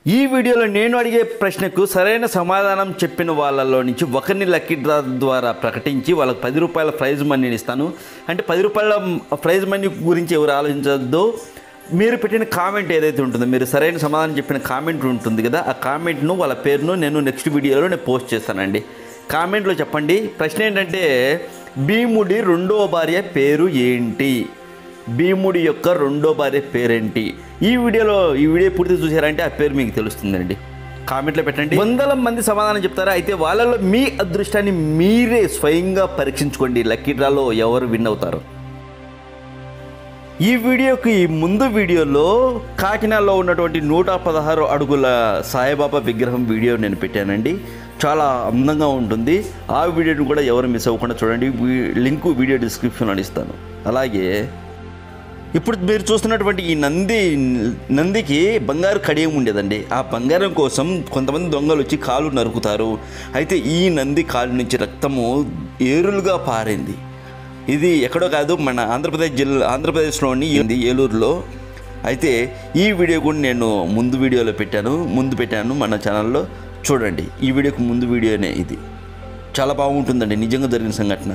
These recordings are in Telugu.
ఈ వీడియోలో నేను అడిగే ప్రశ్నకు సరైన సమాధానం చెప్పిన వాళ్ళలో నుంచి ఒకరిని లక్కీ డ్రా ద్వారా ప్రకటించి వాళ్ళకి పది రూపాయల ప్రైజ్ మనీని ఇస్తాను అంటే పది రూపాయల ప్రైజ్ మనీ గురించి ఎవరు ఆలోచించద్దు మీరు పెట్టిన కామెంట్ ఏదైతే ఉంటుందో మీరు సరైన సమాధానం చెప్పిన కామెంట్ ఉంటుంది కదా ఆ కామెంట్ను వాళ్ళ పేరును నేను నెక్స్ట్ వీడియోలో నేను పోస్ట్ చేస్తానండి కామెంట్లో చెప్పండి ప్రశ్న ఏంటంటే భీముడి రెండో భార్య పేరు ఏంటి భీముడి యొక్క రెండో భార్య పేరేంటి ఈ వీడియోలో ఈ వీడియో పూర్తి చూసారంటే ఆ పేరు మీకు తెలుస్తుందండి కామెంట్లో పెట్టండి వందల మంది సమాధానం చెప్తారా అయితే వాళ్ళలో మీ అదృష్టాన్ని మీరే స్వయంగా పరీక్షించుకోండి లక్కీ డ్రాలో ఎవరు విన్ అవుతారు ఈ వీడియోకి ముందు వీడియోలో కాకినాడలో ఉన్నటువంటి నూట పదహారు అడుగుల సాయిబాబా విగ్రహం వీడియో నేను పెట్టానండి చాలా అందంగా ఉంటుంది ఆ వీడియోని కూడా ఎవరు మిస్ అవ్వకుండా చూడండి వీ- లింకు వీడియో డిస్క్రిప్షన్లో ఇస్తాను అలాగే ఇప్పుడు మీరు చూస్తున్నటువంటి ఈ నంది నందికి బంగారు కడియం ఉండేదండి ఆ బంగారం కోసం కొంతమంది దొంగలు వచ్చి కాలు నరుకుతారు అయితే ఈ నంది కాలు నుంచి రక్తము ఏరులుగా పారింది ఇది ఎక్కడో కాదు మన ఆంధ్రప్రదేశ్ జిల్లా ఆంధ్రప్రదేశ్లోని ఇది ఏలూరులో అయితే ఈ వీడియో కూడా నేను ముందు వీడియోలో పెట్టాను ముందు పెట్టాను మన ఛానల్లో చూడండి ఈ వీడియోకి ముందు వీడియోనే ఇది చాలా బాగుంటుందండి నిజంగా జరిగిన సంఘటన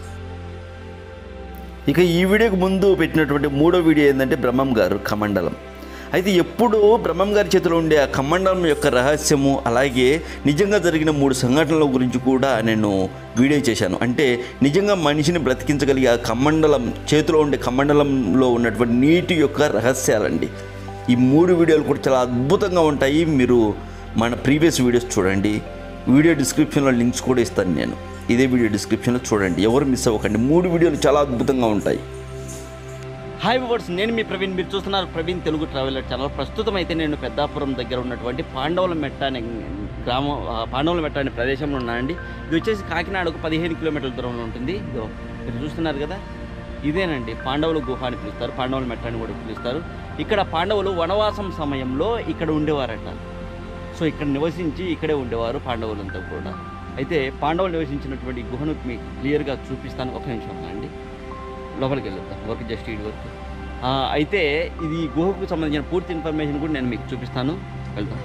ఇక ఈ వీడియోకి ముందు పెట్టినటువంటి మూడో వీడియో ఏంటంటే బ్రహ్మం గారు కమండలం అయితే ఎప్పుడు బ్రహ్మం గారి చేతిలో ఉండే ఆ కమండలం యొక్క రహస్యము అలాగే నిజంగా జరిగిన మూడు సంఘటనల గురించి కూడా నేను వీడియో చేశాను అంటే నిజంగా మనిషిని బ్రతికించగలిగే ఆ కమండలం చేతిలో ఉండే కమండలంలో ఉన్నటువంటి నీటి యొక్క రహస్యాలండి ఈ మూడు వీడియోలు కూడా చాలా అద్భుతంగా ఉంటాయి మీరు మన ప్రీవియస్ వీడియోస్ చూడండి వీడియో డిస్క్రిప్షన్లో లింక్స్ కూడా ఇస్తాను నేను ఇదే వీడియో డిస్క్రిప్షన్లో చూడండి ఎవరు మిస్ అవ్వకండి మూడు వీడియోలు చాలా అద్భుతంగా ఉంటాయి హాయ్ వివర్స్ నేను మీ ప్రవీణ్ మీరు చూస్తున్నారు ప్రవీణ్ తెలుగు ట్రావెలర్ ఛానల్ ప్రస్తుతం అయితే నేను పెద్దాపురం దగ్గర ఉన్నటువంటి పాండవుల మెట్ట అనే గ్రామం ఆ, పాండవుల మెట్ట అనే ప్రదేశంలో ఉన్నానండి ఇది వచ్చేసి కాకినాడకు పదిహేను కిలోమీటర్ల దూరంలో ఉంటుంది ఇదో మీరు చూస్తున్నారు కదా ఇదేనండి పాండవుల గుహ అని పిలుస్తారు పాండవుల మెట్ట అని కూడా పిలుస్తారు ఇక్కడ పాండవులు వనవాసం సమయంలో ఇక్కడ ఉండేవారట సో ఇక్కడ నివసించి ఇక్కడే ఉండేవారు పాండవులంతా కూడా అయితే పాండవులు నివసించినటువంటి గుహను మీకు క్లియర్గా చూపిస్తాను ఒక నిమిషం అండి లోపలికి వెళ్తాం వర్క్ జస్ట్ ఇడి వర్క్ అయితే ఇది గుహకు సంబంధించిన పూర్తి ఇన్ఫర్మేషన్ కూడా నేను మీకు చూపిస్తాను వెళ్తాం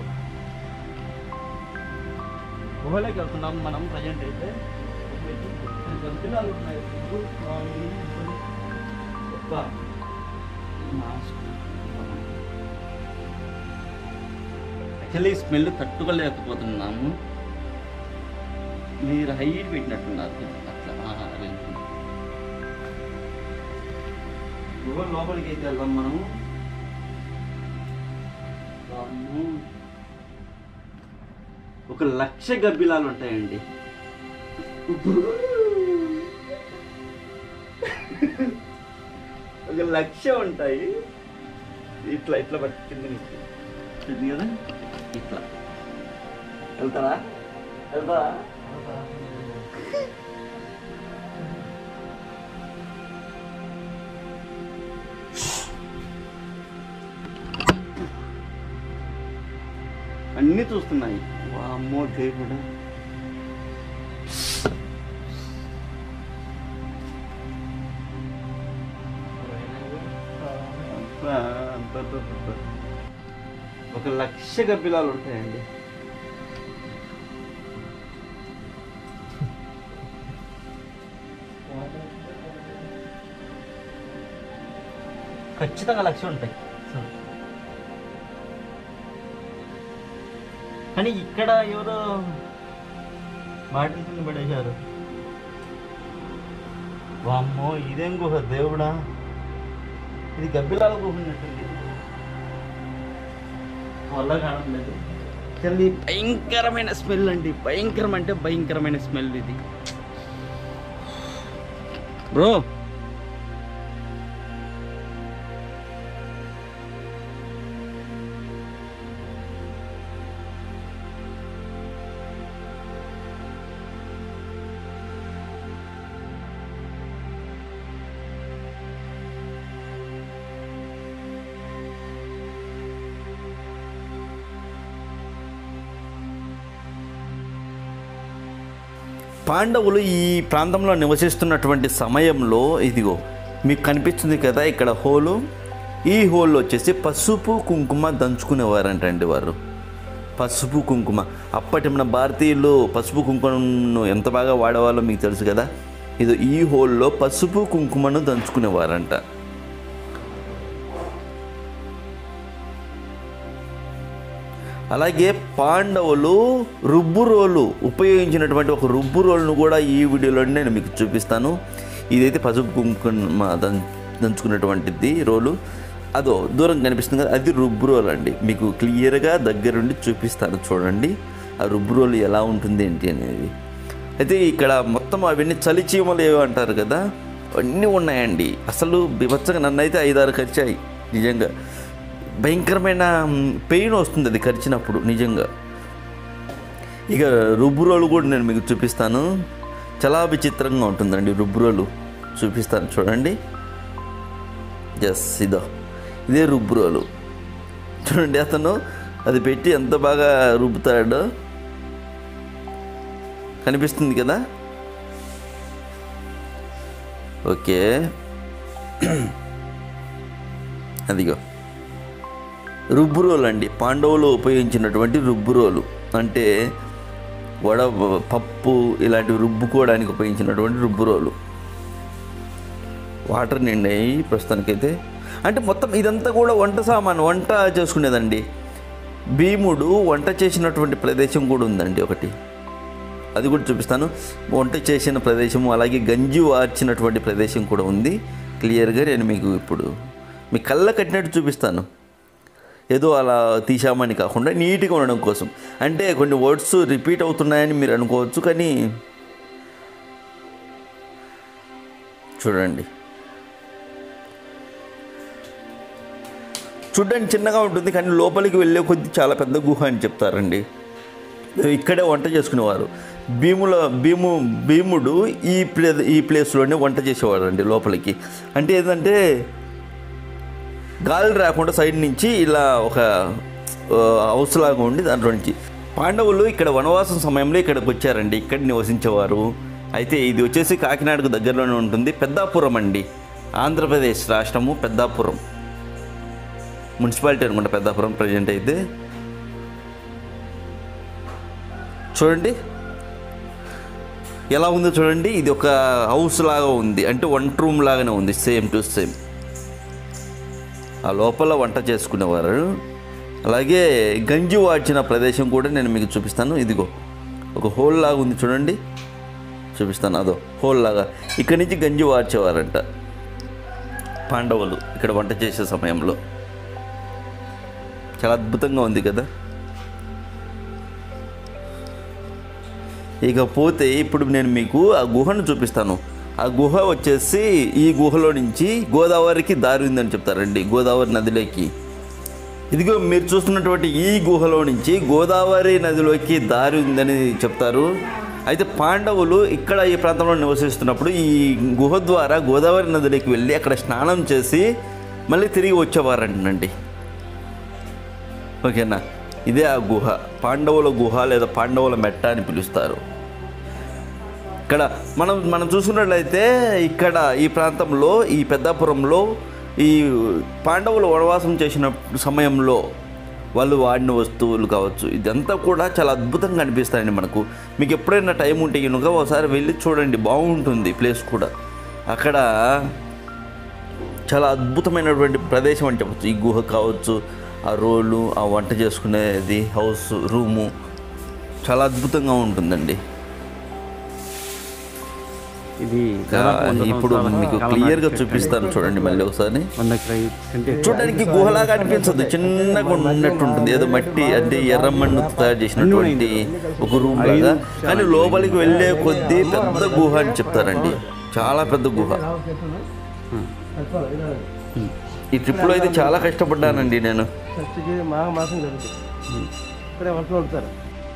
గుహలోకి వెళ్తున్నాం మనం ప్రజెంట్ అయితే గంతులాలు ఉన్నాయి. ఒక్క యాక్చువల్లీ స్మెల్ తట్టుకోలేకపోతున్నాము మీరు హైట్ పెట్టినట్టున్నారు అట్లా ఆహా, అదే అనుకుంటా. గుహ లోపలికి అయితే వెళ్దాం మనము వామ్మో. ఒక లక్ష గబ్బిలాలు ఉంటాయండి ఒక లక్ష ఉంటాయి ఇట్లా ఇట్లా పట్టి కింద నుంచి ఇది కదా ఇట్లా వెళ్తారా వెళ్తారా అన్నీ చూస్తున్నాయి వామ్మో దేవుడు అబ్బా, అబ్బా, అబ్బా, అబ్బా. ఒక లక్ష గబ్బిలాలు ఉంటాయండి ఖచ్చితంగా లక్ష ఉంటాయి కానీ ఇక్కడ ఎవరో బాటిల్స్ పడేశారు వామ్మో ఇదేం గుహ దేవుడా ఇది గబ్బిలాల గుహ ఉన్నట్టుంది వల్ల కావట్లేదు అసలు భయంకరమైన స్మెల్ అండి భయంకరం అంటే భయంకరమైన స్మెల్ ఇది బ్రో పాండవులు ఈ ప్రాంతంలో నివసిస్తున్నటువంటి సమయంలో ఇదిగో మీకు కనిపిస్తుంది కదా ఇక్కడ హోలు ఈ హోల్లో వచ్చేసి పసుపు కుంకుమ దంచుకునేవారంటండి వారు పసుపు కుంకుమ అప్పటి మన భారతీయులు పసుపు కుంకుమను ఎంత బాగా వాడేవాళ్ళో మీకు తెలుసు కదా ఇది ఈ హోల్లో పసుపు కుంకుమను దంచుకునేవారంట అలాగే పాండవులు రుబ్బు రోలు ఉపయోగించినటువంటి ఒక రుబ్బు రోలును కూడా ఈ వీడియోలో నేను మీకు చూపిస్తాను ఇదైతే పసుపు కుంకుమ దం దంచుకున్నటువంటిది రోలు అదో దూరం కనిపిస్తుంది కదా అది రుబ్బు రోలు అండి మీకు క్లియర్గా దగ్గరుండి చూపిస్తాను చూడండి ఆ రుబ్బు రోలు ఎలా ఉంటుంది ఏంటి అనేది అయితే ఇక్కడ మొత్తం అవన్నీ చలిచీమలు ఏవో అంటారు కదా అన్నీ ఉన్నాయండి అసలు బిభత్సంగా నన్ను అయితే ఐదారు ఖర్చాయి నిజంగా భయంకరమైన పెయిన్ వస్తుంది అది కరిచినప్పుడు నిజంగా ఇక రుబ్బురోలు కూడా నేను మీకు చూపిస్తాను చాలా విచిత్రంగా ఉంటుందండి రుబ్బురోలు చూపిస్తాను చూడండి ఎస్ ఇదో ఇదే రుబ్బురోలు చూడండి అతను అది పెట్టి ఎంత బాగా రుబ్బుతాడో కనిపిస్తుంది కదా ఓకే అదిగో రుబ్బురోలు అండి పాండవులు ఉపయోగించినటువంటి రుబ్బురోలు అంటే వడ పప్పు ఇలాంటివి రుబ్బుకోవడానికి ఉపయోగించినటువంటి రుబ్బురోలు వాటర్ నిండాయి ప్రస్తుతానికైతే అంటే మొత్తం ఇదంతా కూడా వంట సామాను వంట చేసుకునేదండి భీముడు వంట చేసినటువంటి ప్రదేశం కూడా ఉందండి ఒకటి అది కూడా చూపిస్తాను వంట చేసిన ప్రదేశము అలాగే గంజి వార్చినటువంటి ప్రదేశం కూడా ఉంది క్లియర్గా నేను మీకు ఇప్పుడు మీ కళ్ళ కట్టినట్టు చూపిస్తాను ఏదో అలా తీసామని కాకుండా నీట్గా ఉండడం కోసం అంటే కొన్ని వర్డ్స్ రిపీట్ అవుతున్నాయని మీరు అనుకోవచ్చు కానీ చూడండి చూడడానికి చిన్నగా ఉంటుంది కానీ లోపలికి వెళ్ళే కొద్ది చాలా పెద్ద గుహ అని చెప్తారండి ఇక్కడే వంట చేసుకునేవారు భీముల భీము భీముడు ఈ ప్లే ఈ ప్లేస్లోనే వంట చేసేవాడు అండి లోపలికి అంటే ఏంటంటే గాలి రాకుండా సైడ్ నుంచి ఇలా ఒక ఆ, హౌస్ లాగా ఉండి దాంట్లో నుంచి పాండవులు ఇక్కడ వనవాసం సమయంలో ఇక్కడికి వచ్చారండి ఇక్కడ నివసించేవారు అయితే ఇది వచ్చేసి కాకినాడకు దగ్గరలోనే ఉంటుంది పెద్దాపురం అండి ఆంధ్రప్రదేశ్ రాష్ట్రము పెద్దాపురం మున్సిపాలిటీ అనుకుంటా పెద్దాపురం ప్రజెంట్ అయితే చూడండి ఎలా ఉందో చూడండి ఇది ఒక హౌస్ లాగా ఉంది అంటే వన్ రూమ్ లాగానే ఉంది సేమ్ టు సేమ్ ఆ లోపల వంట చేసుకునేవారు అలాగే గంజి వాడ్చిన ప్రదేశం కూడా నేను మీకు చూపిస్తాను ఇదిగో ఒక హోల్ లాగా ఉంది చూడండి చూపిస్తాను అదో హోల్ లాగా ఇక్కడి నుంచి గంజి వార్చేవారంట పాండవులు ఇక్కడ వంట చేసే సమయంలో చాలా అద్భుతంగా ఉంది కదా ఇకపోతే ఇప్పుడు నేను మీకు ఆ గుహను చూపిస్తాను ఆ గుహ వచ్చేసి ఈ గుహలో నుంచి గోదావరికి దారి ఉందని చెప్తారండి గోదావరి నదిలోకి ఇదిగో మీరు చూస్తున్నటువంటి ఈ గుహలో నుంచి గోదావరి నదిలోకి దారి ఉందని చెప్తారు అయితే పాండవులు ఇక్కడ ఈ ప్రాంతంలో నివసిస్తున్నప్పుడు ఈ గుహ ద్వారా గోదావరి నదిలోకి వెళ్ళి అక్కడ స్నానం చేసి మళ్ళీ తిరిగి వచ్చేవారంటండి ఓకేనా ఇదే ఆ గుహ పాండవుల గుహ లేదా పాండవుల మెట్ట అని పిలుస్తారు ఇక్కడ మనం మనం చూసుకున్నట్లయితే ఇక్కడ ఈ ప్రాంతంలో ఈ పెద్దాపురంలో ఈ పాండవులు వనవాసం చేసిన సమయంలో వాళ్ళు వాడిన వస్తువులు కావచ్చు ఇదంతా కూడా చాలా అద్భుతంగా అనిపిస్తాయండి మనకు మీకు ఎప్పుడైనా టైం ఉంటే కనుక ఒకసారి వెళ్ళి చూడండి బాగుంటుంది ప్లేస్ కూడా అక్కడ చాలా అద్భుతమైనటువంటి ప్రదేశం అని చెప్పచ్చు ఈ గుహ కావచ్చు ఆ రోలు ఆ వంట చేసుకునేది హౌస్ రూము చాలా అద్భుతంగా ఉంటుందండి ఇది ఇంకా ఇప్పుడు మీకు క్లియర్గా చూపిస్తాను చూడండి మళ్ళీ ఒకసారి మన దగ్గర అంటే చూడడానికి గుహలాగా అనిపించదు చిన్నగా ఉన్నట్టు ఉంటుంది ఏదో మట్టి అంటే ఎర్ర మన్ను తయారు చేసినటువంటి ఒక రూమ్ లాగా కానీ లోపలికి వెళ్ళే కొద్దీ పెద్ద గుహ అని చెప్తారండి చాలా పెద్ద గుహ ఈ ట్రిప్లో అయితే చాలా కష్టపడ్డానండి నేను చర్చికి మాఘ మాసం జరుగుతుంది ఇక్కడే వర్షం ఉంటారు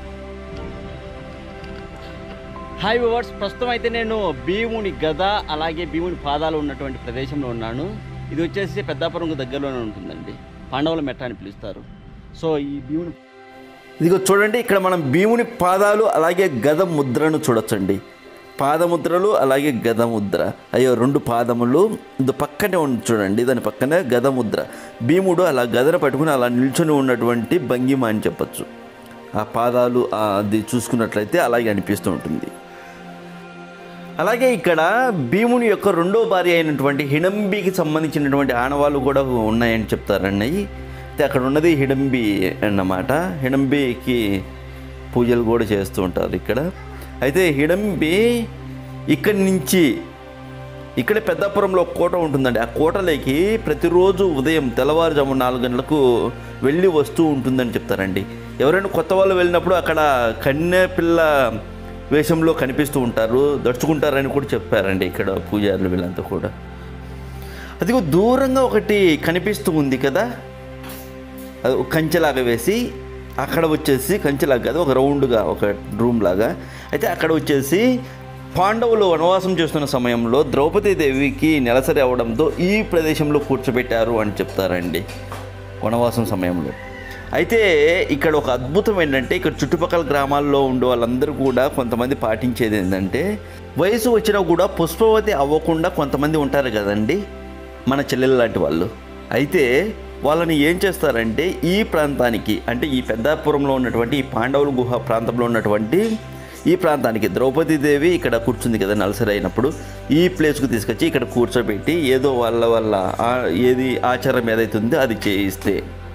హాయ్ వివర్స్ ప్రస్తుతం అయితే నేను భీముని గద అలాగే భీముని పాదాలు ఉన్నటువంటి ప్రదేశంలో ఉన్నాను ఇది వచ్చేసి పెద్దాపురంకు దగ్గరలోనే ఉంటుందండి పాండవుల మెట్ట అని పిలుస్తారు సో ఈ భీముని ఇదిగో చూడండి ఇక్కడ మనం భీముని పాదాలు అలాగే గద ముద్రను చూడొచ్చండి పాదముద్రలు అలాగే గద ముద్ర అయ్యో రెండు పాదములు ఇది పక్కనే ఉంది చూడండి దాని పక్కనే గద ముద్ర భీముడు అలా గదను పట్టుకుని అలా నిల్చొని ఉన్నటువంటి భంగిమ అని చెప్పచ్చు ఆ పాదాలు ఆ అది చూసుకున్నట్లయితే అలాగే అనిపిస్తూ ఉంటుంది అలాగే ఇక్కడ భీముని యొక్క రెండో భార్య అయినటువంటి హిడంబికి సంబంధించినటువంటి ఆనవాళ్ళు కూడా ఉన్నాయని చెప్తారండి అయితే అక్కడ ఉన్నది హిడంబి అన్నమాట హిడంబికి పూజలు కూడా చేస్తూ ఉంటారు ఇక్కడ అయితే హిడంబి ఇక్కడి నుంచి ఇక్కడే పెద్దాపురంలో ఒక కోట ఉంటుందండి ఆ కోటలోకి ప్రతిరోజు ఉదయం తెల్లవారుజాము నాలుగు గంటలకు వెళ్ళి వస్తూ ఉంటుందని చెప్తారండి ఎవరైనా కొత్త వాళ్ళు వెళ్ళినప్పుడు అక్కడ కన్నె పిల్ల వేషంలో కనిపిస్తూ ఉంటారు దడుచుకుంటారని కూడా చెప్పారండి ఇక్కడ పూజారులు వీళ్ళంతా కూడా అదిగో దూరంగా ఒకటి కనిపిస్తూ ఉంది కదా అది ఒక కంచెలాగా వేసి అక్కడ వచ్చేసి కంచెలాగా కాదు ఒక రౌండ్గా ఒక రూమ్ లాగా అయితే అక్కడ వచ్చేసి పాండవులు వనవాసం చేస్తున్న సమయంలో ద్రౌపదీ దేవికి నెలసరి అవడంతో ఈ ప్రదేశంలో కూర్చోబెట్టారు అని చెప్తారండి వనవాసం సమయంలో అయితే ఇక్కడ ఒక అద్భుతం ఏంటంటే ఇక్కడ చుట్టుపక్కల గ్రామాల్లో ఉండే వాళ్ళందరూ కూడా కొంతమంది పాటించేది ఏంటంటే వయసు వచ్చినా కూడా పుష్పవతి అవ్వకుండా కొంతమంది ఉంటారు కదండి మన చెల్లెలు లాంటి వాళ్ళు అయితే వాళ్ళని ఏం చేస్తారంటే ఈ ప్రాంతానికి అంటే ఈ పెద్దాపురంలో ఉన్నటువంటి ఈ పాండవుల గుహ ప్రాంతంలో ఉన్నటువంటి ఈ ప్రాంతానికి ద్రౌపదీదేవి ఇక్కడ కూర్చుంది కదా నలసరి అయినప్పుడు ఈ ప్లేస్కు తీసుకొచ్చి ఇక్కడ కూర్చోబెట్టి ఏదో వాళ్ళ వల్ల ఆ- ఏది ఆచారం ఏదైతే ఉందో అది చేయిస్తే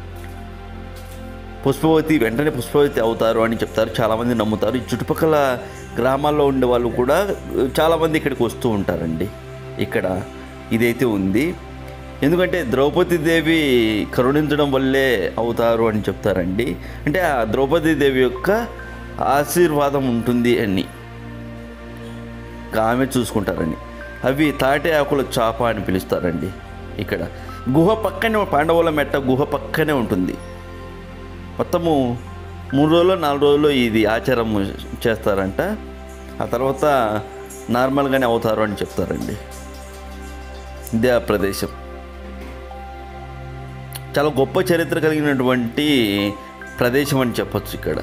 పుష్పవతి వెంటనే పుష్పవతి అవుతారు అని చెప్తారు చాలామంది నమ్ముతారు ఈ చుట్టుపక్కల గ్రామాల్లో ఉండే వాళ్ళు కూడా చాలామంది ఇక్కడికి వస్తూ ఉంటారండి ఇక్కడ ఇదైతే ఉంది ఎందుకంటే ద్రౌపది దేవి కరుణించడం వల్లే అవుతారు అని చెప్తారండి అంటే ఆ ద్రౌపది దేవి యొక్క ఆశీర్వాదం ఉంటుంది అని ఇంకా ఆమె చూసుకుంటారని అవి తాటి ఆకుల చాప అని పిలుస్తారండి ఇక్కడ గుహ పక్కనే పాండవుల మెట్ట గుహ పక్కనే ఉంటుంది మొత్తము మూడు రోజులు నాలుగు రోజులు ఇది ఆచారం చేస్తారంట ఆ తర్వాత నార్మల్గానే అవుతారు అని చెప్తారండి ఇదే ఆ ప్రదేశం చాలా గొప్ప చరిత్ర కలిగినటువంటి ప్రదేశం అని చెప్పొచ్చు ఇక్కడ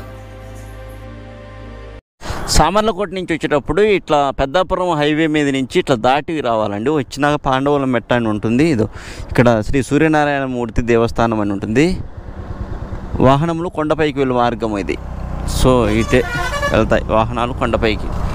సామర్లకోట నుంచి వచ్చేటప్పుడు ఇట్లా పెద్దాపురం హైవే మీద నుంచి ఇట్లా దాటి రావాలండి వచ్చినాక పాండవుల మెట్ట అని ఉంటుంది ఇదో ఇక్కడ శ్రీ సూర్యనారాయణ మూర్తి దేవస్థానం అని ఉంటుంది వాహనములు కొండపైకి వెళ్ళే మార్గం ఇది సో ఇటే వెళ్తాయి వాహనాలు కొండపైకి